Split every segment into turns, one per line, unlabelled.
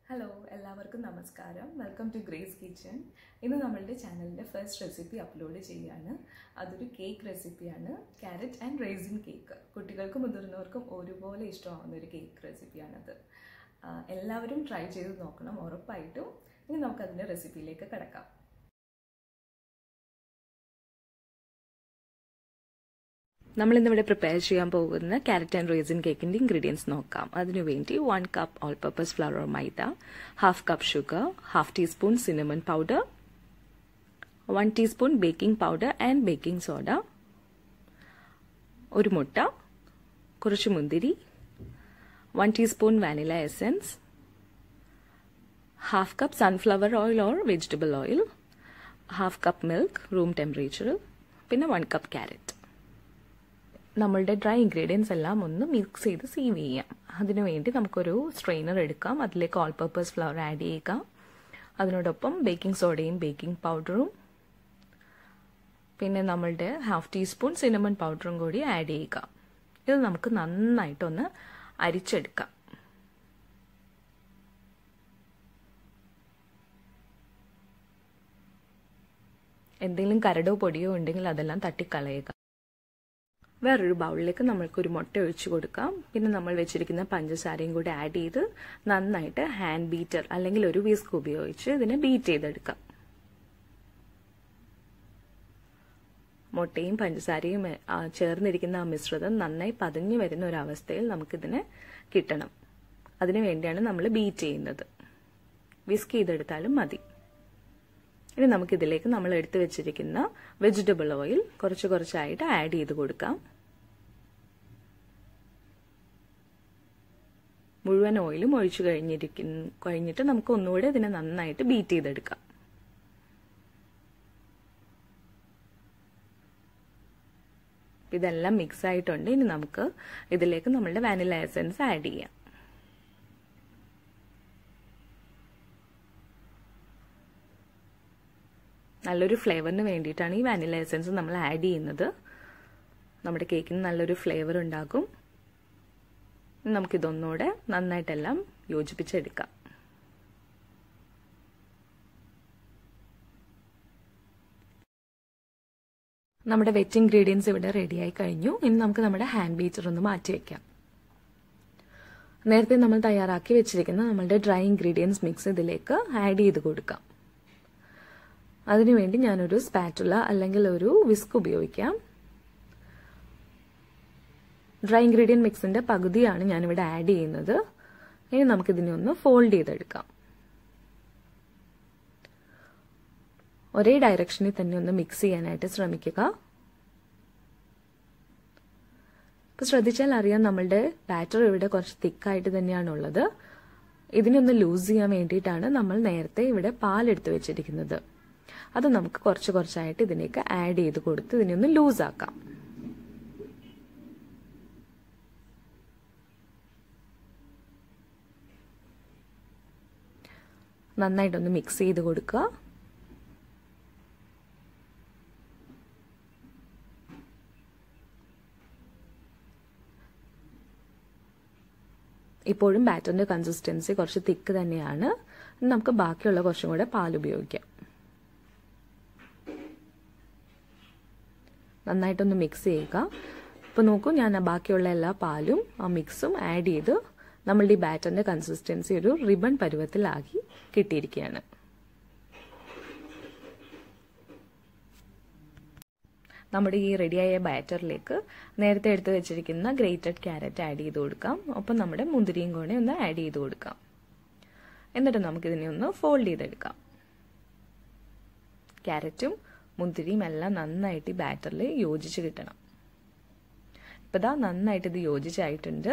hello എല്ലാവർക്കും നമസ്കാരം welcome to grace kitchen ഇന്ന് നമ്മളുടെ ചാനലിൻ്റെ ഫസ്റ്റ് റെസിപ്പി അപ്ലോഡ് ചെയ്യുകയാണ് അതൊരു കേക്ക് റെസിപ്പിയാണ് ക്യാരറ്റ് ആൻഡ് റേസിൻ കേക്ക് കുട്ടികൾക്കും മുതിർന്നവർക്കും ഒരുപോലെ ഇഷ്ടമാവുന്ന ഒരു കേക്ക് റെസിപ്പിയാണത് ആ, എല്ലാവരും ട്രൈ ചെയ്ത് നോക്കണം ഉറപ്പായിട്ടും ഇനി നമുക്കതിൻ്റെ റെസിപ്പിയിലേക്ക് കിടക്കാം
നമ്മൾ ഇന്നിവിടെ പ്രിപ്പയർ ചെയ്യാൻ പോകുന്ന ക്യാരറ്റ് ആൻഡ് റേസിൻ കേക്കിന്റെ ഇൻഗ്രീഡിയൻസ് നോക്കാം അതിനുവേണ്ടി one cup all purpose flour maida half cup sugar half teaspoon cinnamon powder one teaspoon baking powder and baking soda ഒരു മുട്ട കുറച്ച് മുന്തിരി one teaspoon vanilla essence half cup sunflower oil or vegetable oil half cup milk room ടെമ്പറേച്ചറിൽ പിന്നെ one cup carrot നമ്മളുടെ dry ingredients എല്ലാം ഒന്ന് mix ചെയ്ത് സീവ് ചെയ്യാം അതിനുവേണ്ടി നമുക്കൊരു സ്ട്രെയിനർ എടുക്കാം അതിലേക്ക് ഓൾ പർപ്പസ് ഫ്ലവർ ആഡ് ചെയ്യുക അതിനോടൊപ്പം ബേക്കിംഗ് സോഡയും ബേക്കിംഗ് പൗഡറും പിന്നെ നമ്മളുടെ ഹാഫ് ടീസ്പൂൺ സിനമൺ പൗഡറും കൂടി ആഡ് ചെയ്യുക ഇത് നമുക്ക് നന്നായിട്ടൊന്ന് അരിച്ചെടുക്കാം എന്തെങ്കിലും കരടോ പൊടിയോ ഉണ്ടെങ്കിൽ അതെല്ലാം തട്ടിക്കളയുക വേറൊരു ബൗളിലേക്ക് നമ്മൾക്കൊരു മുട്ട ഒഴിച്ചു കൊടുക്കാം പിന്നെ നമ്മൾ വെച്ചിരിക്കുന്ന പഞ്ചസാരയും കൂടി ആഡ് ചെയ്ത് നന്നായിട്ട് ഹാൻഡ് ബീറ്റർ അല്ലെങ്കിൽ ഒരു വിസ്ക് ഉപയോഗിച്ച് ഇതിനെ ബീറ്റ് ചെയ്തെടുക്കാം മുട്ടയും പഞ്ചസാരയും ആ, ചേർന്നിരിക്കുന്ന ആ മിശ്രിതം നന്നായി പതിഞ്ഞു വരുന്ന ഒരു അവസ്ഥയിൽ നമുക്കിതിനെ കിട്ടണം അതിനു വേണ്ടിയാണ് നമ്മൾ ബീറ്റ് ചെയ്യുന്നത് വിസ്ക് ചെയ്തെടുത്താലും മതി ഇനി നമുക്കിതിലേക്ക് നമ്മൾ എടുത്തു വെച്ചിരിക്കുന്ന വെജിറ്റബിൾ ഓയിൽ കുറച്ച് കുറച്ചായിട്ട് ആഡ് ചെയ്ത് കൊടുക്കാം മുഴുവൻ ഓയിലും ഒഴിച്ചു കഴിഞ്ഞിരിക്കുന്ന കഴിഞ്ഞിട്ട് നമുക്ക് ഒന്നുകൂടെ ഇതിനെ നന്നായിട്ട് ബീറ്റ് ചെയ്തെടുക്കാം ഇതെല്ലാം മിക്സ് ആയിട്ടുണ്ട് ഇനി നമുക്ക് ഇതിലേക്ക് നമ്മളുടെ വാനില എസൻസ് ആഡ് ചെയ്യാം നല്ലൊരു ഫ്ലേവറിന് വേണ്ടിയിട്ടാണ് ഈ വാനില എസൻസ് നമ്മൾ ആഡ് ചെയ്യുന്നത് നമ്മുടെ കേക്കിന് നല്ലൊരു ഫ്ലേവർ ഉണ്ടാകും നമുക്കിതൊന്നുകൂടെ നന്നായിട്ടെല്ലാം യോജിപ്പിച്ചെടുക്കാം നമ്മുടെ വെറ്റ് ഇൻഗ്രീഡിയൻസ് ഇവിടെ റെഡിയായി കഴിഞ്ഞു ഇനി നമുക്ക് നമ്മുടെ ഹാൻഡ് ബീറ്റർ ഒന്ന് മാറ്റി വെക്കാം നേരത്തെ നമ്മൾ തയ്യാറാക്കി വെച്ചിരിക്കുന്ന നമ്മളുടെ ഡ്രൈ ഇൻഗ്രീഡിയൻസ് മിക്സ് ഇതിലേക്ക് ആഡ് ചെയ്ത് കൊടുക്കാം അതിനുവേണ്ടി ഞാനൊരു സ്പാറ്റുല അല്ലെങ്കിൽ ഒരു വിസ്ക് ഉപയോഗിക്കാം ഡ്രൈ ഇൻഗ്രീഡിയൻറ്റ് മിക്സിന്റെ പകുതിയാണ് ഞാനിവിടെ ആഡ് ചെയ്യുന്നത് ഇനി നമുക്കിതിനെ ഒന്ന് ഫോൾഡ് ചെയ്തെടുക്കാം ഒരേ ഡയറക്ഷനിൽ തന്നെ ഒന്ന് മിക്സ് ചെയ്യാനായിട്ട് ശ്രമിക്കുക ഇപ്പൊ ശ്രദ്ധിച്ചാൽ അറിയാം നമ്മളുടെ ബാറ്റർ ഇവിടെ കുറച്ച് തിക്കായിട്ട് തന്നെയാണുള്ളത് ഇതിനൊന്ന് ലൂസ് ചെയ്യാൻ വേണ്ടിയിട്ടാണ് നമ്മൾ നേരത്തെ ഇവിടെ പാലെടുത്ത് വെച്ചിരിക്കുന്നത് അത് നമുക്ക് കുറച്ച് കുറച്ചായിട്ട് ഇതിലേക്ക് ആഡ് ചെയ്ത് കൊടുത്ത് ഇതിനെ ഒന്ന് ലൂസ് ആക്കാം നന്നായിട്ടൊന്ന് മിക്സ് ചെയ്ത് കൊടുക്കുക ഇപ്പോഴും ബാറ്ററിന്റെ കൺസിസ്റ്റൻസി കുറച്ച് തിക്ക് തന്നെയാണ് നമുക്ക് ബാക്കിയുള്ള കുറച്ചും കൂടെ പാൽ ഉപയോഗിക്കാം നന്നായിട്ടൊന്ന് മിക്സ് ചെയ്യുക ഇപ്പോൾ നോക്കൂ ഞാൻ ആ ബാക്കിയുള്ള എല്ലാ പാലും ആ മിക്സും ആഡ് ചെയ്ത് നമ്മളുടെ ഈ ബാറ്ററിന്റെ കൺസിസ്റ്റൻസി ഒരു റിബൺ പരുവത്തിലാക്കി കിട്ടിയിരിക്കുകയാണ് നമ്മുടെ ഈ റെഡിയായ ബാറ്ററിലേക്ക് നേരത്തെ എടുത്തു വെച്ചിരിക്കുന്ന ഗ്രേറ്റഡ് ക്യാരറ്റ് ആഡ് ചെയ്ത് കൊടുക്കാം ഒപ്പം നമ്മുടെ മുന്തിരിയും കൂടെ ഒന്ന് ആഡ് ചെയ്ത് കൊടുക്കാം എന്നിട്ട് നമുക്കിതിനെ ഒന്ന് ഫോൾഡ് ചെയ്തെടുക്കാം ക്യാരറ്റും മുന്തിരിയും എല്ലാം നന്നായിട്ട് ഈ ബാറ്ററിൽ യോജിച്ച് കിട്ടണം ഇപ്പം ഇതാ നന്നായിട്ട് ഇത് യോജിച്ചായിട്ടുണ്ട്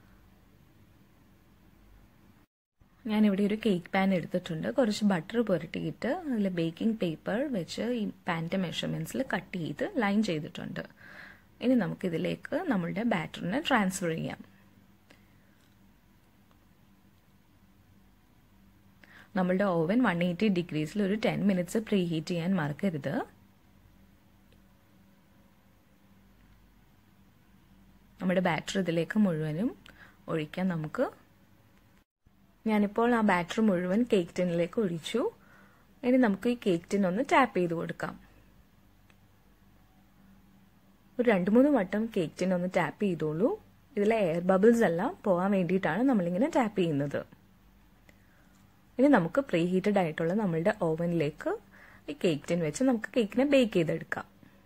ഞാനിവിടെ ഒരു കേക്ക് പാൻ എടുത്തിട്ടുണ്ട് കുറച്ച് ബട്ടർ പുരട്ടിയിട്ട് അതിൽ ബേക്കിംഗ് പേപ്പർ വെച്ച് ഈ പാൻ്റെ മെഷർമെൻറ്റ്സിൽ കട്ട് ചെയ്ത് ലൈൻ ചെയ്തിട്ടുണ്ട് ഇനി നമുക്കിതിലേക്ക് നമ്മളുടെ ബാറ്ററിനെ ട്രാൻസ്ഫർ ചെയ്യാം നമ്മളുടെ ഓവൻ വൺ എയ്റ്റി ഡിഗ്രീസിൽ ഒരു ടെൻ മിനിറ്റ്സ് പ്രീ ഹീറ്റ് ചെയ്യാൻ മറക്കരുത് നമ്മുടെ ബാറ്ററി ഇതിലേക്ക് മുഴുവനും ഒഴിക്കാൻ നമുക്ക് ഞാനിപ്പോൾ ആ ബാറ്റർ മുഴുവൻ കേക്ക് ടിന്നിലേക്ക് ഒഴിച്ചു ഇനി നമുക്ക് ഈ കേക്ക് ടിൻ ഒന്ന് ടാപ്പ് ചെയ്ത് കൊടുക്കാം ഒരു രണ്ട് മൂന്ന് വട്ടം കേക്ക് ടിൻ ഒന്ന് ടാപ്പ് ചെയ്തോളൂ ഇതിലെ എയർ ബബിൾസ് എല്ലാം പോകാൻ വേണ്ടിയിട്ടാണ് നമ്മളിങ്ങനെ ടാപ്പ് ചെയ്യുന്നത് ഇനി നമുക്ക് പ്രീ ഹീറ്റഡ് ആയിട്ടുള്ള നമ്മളുടെ ഓവനിലേക്ക് ഈ കേക്ക് ടിൻ വെച്ച് നമുക്ക് കേക്കിനെ ബേക്ക് ചെയ്തെടുക്കാം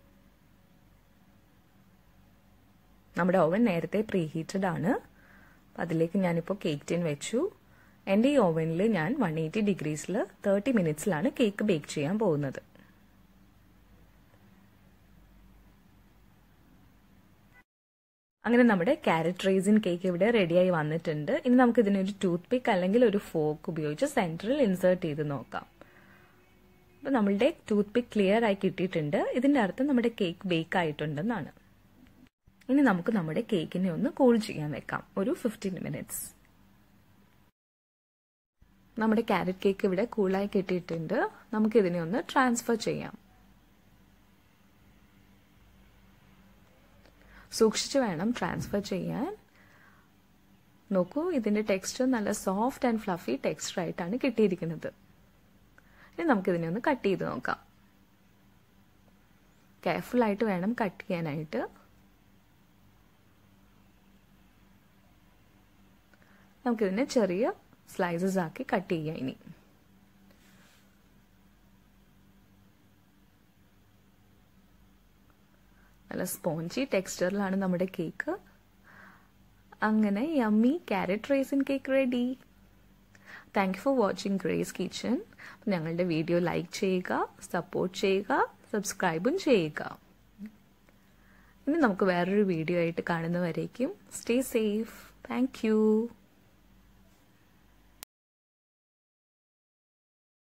നമ്മുടെ ഓവൻ നേരത്തെ പ്രീ ഹീറ്റഡ് ആണ് അതിലേക്ക് ഞാനിപ്പോൾ കേക്ക് ടിൻ വെച്ചു എൻ്റെ ഈ ഓവനിൽ ഞാൻ വൺ എയ്റ്റി ഡിഗ്രീസിൽ തേർട്ടി മിനിറ്റ്സിലാണ് കേക്ക് ബേക്ക് ചെയ്യാൻ പോകുന്നത് അങ്ങനെ നമ്മുടെ ക്യാരറ്റ് റൈസിൻ കേക്ക് ഇവിടെ റെഡിയായി വന്നിട്ടുണ്ട് ഇനി നമുക്ക് ഇതിനൊരു ടൂത്ത് പിക്ക് അല്ലെങ്കിൽ ഒരു ഫോക്ക് ഉപയോഗിച്ച് സെൻറ്ററിൽ ഇൻസേർട്ട് ചെയ്ത് നോക്കാം അപ്പോൾ നമ്മളുടെ ടൂത്ത് പിക്ക് ക്ലിയർ ആയി കിട്ടിയിട്ടുണ്ട് ഇതിൻ്റെ അർത്ഥം നമ്മുടെ കേക്ക് ബേക്ക് ആയിട്ടുണ്ടെന്നാണ് ഇനി നമുക്ക് നമ്മുടെ കേക്കിനെ ഒന്ന് കൂൾ ചെയ്യാൻ വെക്കാം ഒരു ഫിഫ്റ്റീൻ മിനിറ്റ്സ് നമ്മുടെ ക്യാരറ്റ് കേക്ക് ഇവിടെ കൂളായി കിട്ടിയിട്ടുണ്ട് നമുക്ക് ഇതിനെ ഒന്ന് ട്രാൻസ്ഫർ ചെയ്യാം സൂക്ഷിച്ച് വേണം ട്രാൻസ്ഫർ ചെയ്യാൻ നോക്കൂ ഇതിന്റെ ടെക്സ്ചർ നല്ല സോഫ്റ്റ് ആൻഡ് ഫ്ലഫി ടെക്സ്ചർ ആയിട്ടാണ് കിട്ടിയിരിക്കുന്നത് ഇനി നമുക്കിതിനെ ഒന്ന് കട്ട് ചെയ്ത് നോക്കാം കെയർഫുൾ ആയിട്ട് വേണം കട്ട് ചെയ്യാനായിട്ട് നമുക്കിതിനെ ചെറിയ സ്ലൈസസ് ആക്കി കട്ട് ചെയ്യാം ഇനി നല്ല സ്പോഞ്ചി ടെക്സ്ചറിലാണ് നമ്മുടെ കേക്ക് അങ്ങനെ yummy carrot raisin cake ready thank you for watching Grace kitchen ഞങ്ങളുടെ വീഡിയോ ലൈക്ക് ചെയ്യുക സപ്പോർട്ട് ചെയ്യുക സബ്സ്ക്രൈബും ചെയ്യുക ഇനി നമുക്ക് വേറൊരു വീഡിയോ ആയിട്ട് കാണുന്നവരേക്കും സ്റ്റേ സേഫ് താങ്ക്